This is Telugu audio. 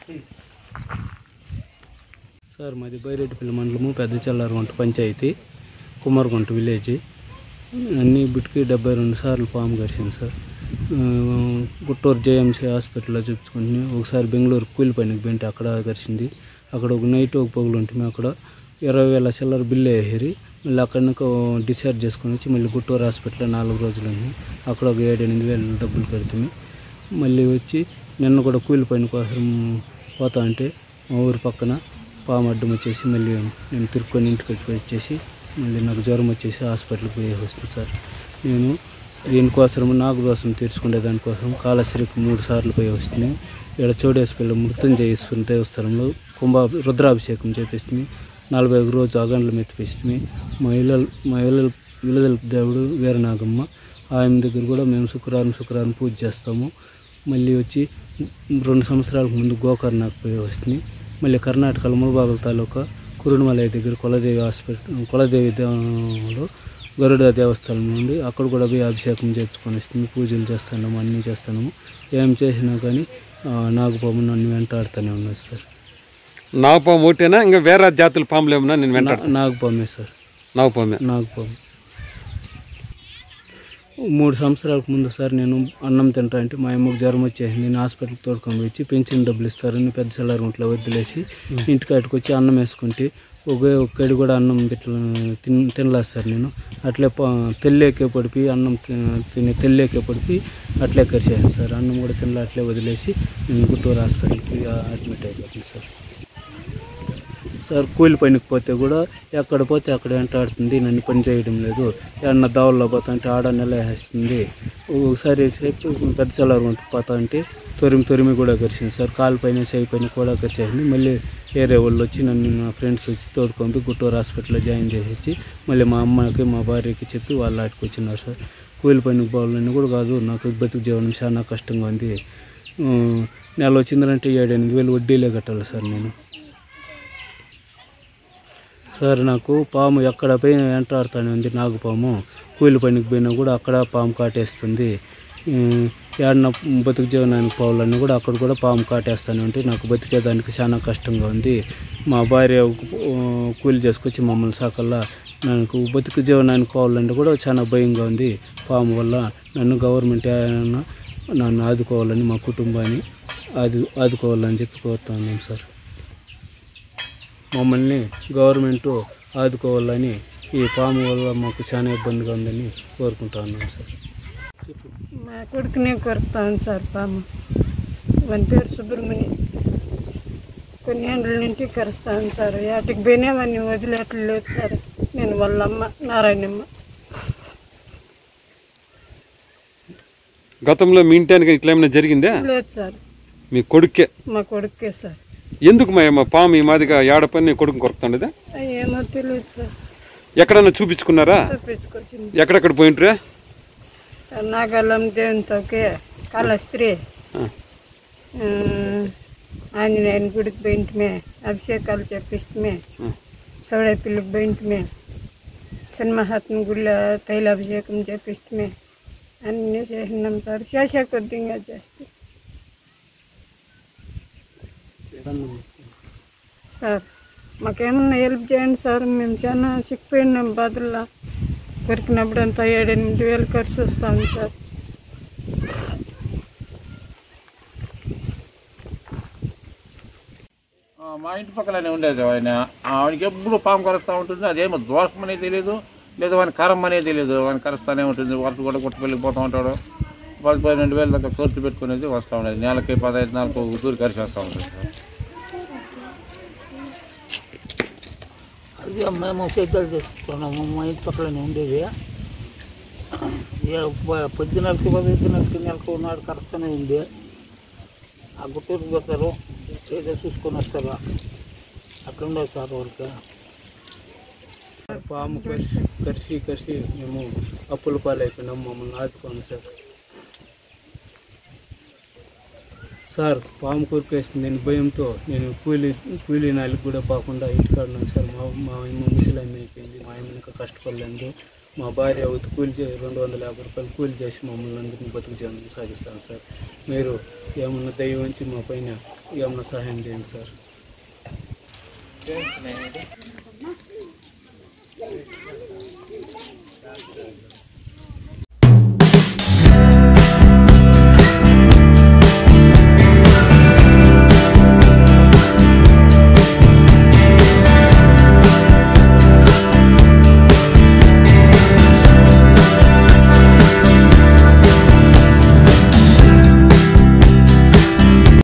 సార్ మాది బైరెడ్డిపల్లి మండలము పెద్ద చల్లారగుంట పంచాయతీ కుమారగుంట విలేజ్ అన్ని బిట్కి డెబ్బై రెండు సార్లు పాము కరిచింది సార్ ఆ, గుంటూరు జేఎంసీ హాస్పిటల్లో చూపించుకుంటున్నాం ఒకసారి బెంగళూరు కూలి పనికి పోయింటే అక్కడ కరిచింది అక్కడ ఒక నైట్ ఒక పగులు ఉంటుంది అక్కడ ఇరవై వేల చిల్లర బిల్లు వేసారు మళ్ళీ అక్కడ నుంచి డిశ్చార్జ్ చేసుకొని వచ్చి మళ్ళీ గుంటూరు హాస్పిటల్లో నాలుగు రోజులు ఉంది అక్కడ ఒక ఏడు ఎనిమిది వేలు డబ్బులు కడుతుంది మళ్ళీ వచ్చి నిన్న కూడా కూలి పని కోసం పోతా అంటే మా ఊరి పక్కన పాము అడ్డం వచ్చేసి మళ్ళీ నేను తిరుక్కొని ఇంటికి వచ్చేసి మళ్ళీ నాకు జ్వరం వచ్చేసి హాస్పిటల్కి పోయి వస్తుంది సార్ నేను దీనికోసం నాకు దోషం తీర్చుకునే దానికోసం కాళశ్రీకి మూడు సార్లు పోయి వస్తుంది ఇక్కడ చోడేశ్వరి మృత్యుంజయేశ్వరి దేవస్థానంలో కుంభ రుద్రాభిషేకం చేపిస్తుంది నలభై ఒక రోజు అగండ్లు మెత్తిపిస్తుంది మా ఇళ్ళ మా ఇళ్ళ విలుదల దేవుడు వీరనాగమ్మ ఆయన దగ్గర కూడా మేము శుక్రవారం శుక్రవారం పూజ చేస్తాము మళ్ళీ వచ్చి రెండు సంవత్సరాలకు ముందు గోకర్ణకు పోయి వస్తుంది మళ్ళీ కర్ణాటకలో ములబాగుల తాలూకా కురుణమలై దగ్గర కులదేవి హాస్పిటల్ కులదేవి దేవంలో గరుడ దేవస్థానం నుండి అక్కడ కూడా పోయి అభిషేకం చేర్చుకొని వస్తుంది పూజలు చేస్తున్నాము అన్నీ చేస్తున్నాము ఏం చేసినా కానీ ఆ, నాగపాము నన్ను వెంటాడుతూనే ఉన్నది సార్ నాగపాము ఒకటేనా ఇంకా వేరే జాతుల పాములు ఏమన్నా నేను వెంటాడు నా- నాగపామే సార్ నాగపామే నాగపాము మూడు సంవత్సరాలకు ముందు సార్ నేను అన్నం తింటా అంటే మా అమ్మకు జ్వరం వచ్చేసి నేను హాస్పిటల్కి తోడుకొని వచ్చి పెన్షన్ డబ్బులు ఇస్తారని పెద్ద సెల్లర్ ఇంట్లో వదిలేసి ఇంటికాడికి వచ్చి అన్నం వేసుకుంటే ఒకే ఒక్కడి కూడా అన్నం ఇట్లా తిన్ తినలేదు సార్ నేను అట్లే ప- తెల్లేకే పడిపి అన్నం తి- తిని తెల్లేకే పడిపి అట్లే కరిచేసాను సార్ అన్నం కూడా తినలే అట్లే వదిలేసి నేను గుంటూరు హాస్పిటల్కి అడ్మిట్ అయిపోతుంది సార్ సార్ కూలి పనికి పోతే కూడా ఎక్కడ పోతే అక్కడ వెంటాడుతుంది నన్ను పని చేయడం లేదు ఏమన్నా దావుల్లో పోతా అంటే ఆడ నెల వేస్తుంది ఒకసారి సేపు పెద్ద చల్లారు ఉంటే పోతా అంటే తొరిమి తొరిమి కూడా కరిచింది సార్ కాలు పైన చేయి పైన కూడా కరిచేసింది మళ్ళీ వేరే వాళ్ళు వచ్చి నన్ను నా ఫ్రెండ్స్ వచ్చి తోడుకొని గుంటూరు హాస్పిటల్లో జాయిన్ చేసి మళ్ళీ మా అమ్మకి మా భార్యకి చెప్పి వాళ్ళు ఆటికి వచ్చినారు సార్ కూలి పనికి పోవాలని కూడా కాదు నాకు బతుకు జీవనం చాలా కష్టంగా ఉంది ఆ, నెల వచ్చిందంటే ఏడు ఎనిమిది వేలు వడ్డీలే కట్టాలి సార్ నేను సార్ నాకు పాము ఎక్కడ పోయి వెంటాడుతూనే ఉంది నాగుపాము కూలి పనికి పోయినా కూడా అక్కడ పాము కాటేస్తుంది ఏడన బతుకు జీవనానికి పోవాలన్నా కూడా అక్కడ కూడా పాము కాటేస్తూనే ఉంటే నాకు బతికేదానికి చాలా కష్టంగా ఉంది మా భార్య ఆ, కూలి చేసుకొచ్చి మమ్మల్ని సాకల్లా నాకు బతుకు జీవనానికి పోవాలంటే కూడా చాలా భయంగా ఉంది పాము వల్ల నన్ను గవర్నమెంట్ ఏమైనా నన్ను ఆదుకోవాలని మా కుటుంబాన్ని ఆదు ఆదుకోవాలని చెప్పి కోరుతున్నాం సార్ మమ్మల్ని గవర్నమెంట్ ఆదుకోవాలని ఈ పాము వల్ల మాకు చాలా ఇబ్బందిగా ఉందని కోరుకుంటా ఉన్నాం సార్ మా కొడుకునే కొరుకుతాను సార్ పాము వాని పేరు సుబ్రహ్మణ్యం కొన్ని ఏండ్ల నుండి కరుస్తాను సార్ ఏటికి పోయినా వాడిని వదిలేట్లేదు సార్ నేను వాళ్ళ అమ్మ నారాయణమ్మ గతంలో మీ ఇంటానికి ఇట్లా ఏమైనా జరిగిందా లేదు సార్ మీ కొడుకే మా కొడుకే సార్ ఎందుకు మా మా పాము ఈ మాదిగా ఏడ పని కొడుకు కొరుకుతాండదా ఏమో తెలియదు సార్ ఎక్కడన్నా చూపించుకున్నారా చూపించుకొచ్చింది ఎక్కడెక్కడ పోయింట్రా నాగలం దేవునితోకే కాళస్త్రి ఆ. ఆంజనేయుని గుడికి పోయింటమే అభిషేకాలు చేపిస్తమే సౌడపిల్లికి పోయింటమే శనిమహాత్మ గుడిలో తైలాభిషేకం చేపిస్తమే అన్నీ చేసినాం సార్ చేసే కొద్దిగా చేస్తే సార్ మాకేమన్నా హెల్ప్ చేయండి సార్ మేము చాలా సిక్కిపోయినాం బాధల్లో కొరికినప్పుడు అంతా ఏడెనిమిది వేలు ఖర్చు వస్తుంది సార్ ఆ, మా ఇంటి పక్కనే ఉండేది ఆయన ఆవిడకి ఎప్పుడు పాము కరుస్తూ ఉంటుంది అదేమో దోషం అనేది తెలియదు లేదా వాని కరం అనేది తెలియదు వాని కరుస్తూనే ఉంటుంది వరుస కూడా కొట్టుకెళ్ళి పోతూ ఉంటాడు పది పన్నెండు వేల దాకా ఖర్చు పెట్టుకునేది వస్తూ ఉండేది నెలకి పదహైదు నెలలకు ఒక దూరి కరిచేస్తూ ఉంటుంది సార్ అది మేము సిద్ధాలు చేసుకున్నాము మా ఇంటి పక్కనే ఉండేది ఏ ప- పది నెలకి పదిహేను నెలకి నెలకు నాడు కరెక్ట్గానే ఉంది ఆ గుట్టూరుకి పోతారు ఏదో చూసుకొని వస్తారు అట్లా ఉండదు సార్ వాళ్ళకి పాము కరిసి కరిసి కరిసి మేము అప్పుల పాలైపోయినాం మమ్మల్ని ఆదుకోండి సార్ సార్ పాము కొరికేస్తుంది నేను భయంతో నేను కూలి కూలీ నాలుగు కూడా పోకుండా ఇంటికాడ ఉన్నాను సార్ మా మా అమ్మ ముసలాన్ని అయిపోయింది మా అమ్మ ఇంకా కష్టపడలేదు మా భార్య అవుతూ కూలి చే రెండు వందల యాభై రూపాయలు కూలి చేసి మమ్మల్ని అందరినీ బతుకు జీవనం సాగిస్తాను సార్ మీరు ఏమన్నా దయ ఉంచి మా పైన ఏమన్నా సహాయం చేయండి సార్